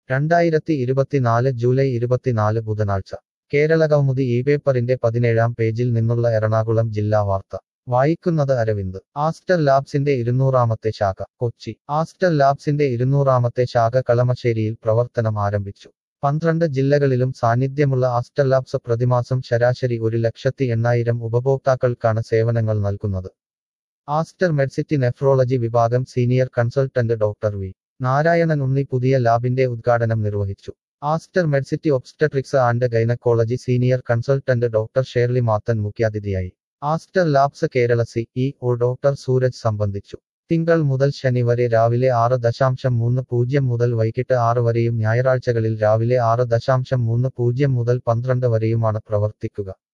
രണ്ടായിരത്തി ഇരുപത്തിനാല് ജൂലൈ ഇരുപത്തിനാല് ബുധനാഴ്ച കേരള കൗമുദി ഈ പേപ്പറിന്റെ പതിനേഴാം പേജിൽ നിന്നുള്ള എറണാകുളം ജില്ലാ വാർത്ത വായിക്കുന്നത് അരവിന്ദ് ആസ്റ്റർ ലാബ്സിന്റെ ഇരുന്നൂറാമത്തെ ശാഖ കൊച്ചി ആസ്റ്റർ ലാബ്സിന്റെ ഇരുന്നൂറാമത്തെ ശാഖ കളമശ്ശേരിയിൽ പ്രവർത്തനം ആരംഭിച്ചു പന്ത്രണ്ട് ജില്ലകളിലും സാന്നിധ്യമുള്ള ആസ്റ്റർ ലാബ്സ് പ്രതിമാസം ശരാശരി ഒരു ലക്ഷത്തി എണ്ണായിരം ഉപഭോക്താക്കൾക്കാണ് സേവനങ്ങൾ നൽകുന്നത് ആസ്റ്റർ മെഡ്സിറ്റി നെഫ്രോളജി വിഭാഗം senior consultant doctor V Narayanan Unni പുതിയ ലാബിന്റെ ഉദ്ഘാടനം നിർവഹിച്ചു Aster Medcity obstetrics and gynaecology senior consultant doctor Shirley Mathen മുഖ്യാതിഥിയായി Aster labs Kerala C E O doctor Sooraj സംബന്ധിച്ചു തിങ്കൾ മുതൽ ശനി വരെ രാവിലെ ആറ് ദശാംശം മൂന്ന് പൂജ്യം മുതൽ വൈകിട്ട് ആറ് വരെയും ഞായറാഴ്ചകളിൽ രാവിലെ ആറ് ദശാംശം മൂന്ന് പൂജ്യം മുതൽ പന്ത്രണ്ട് വരെയുമാണ് പ്രവർത്തിക്കുക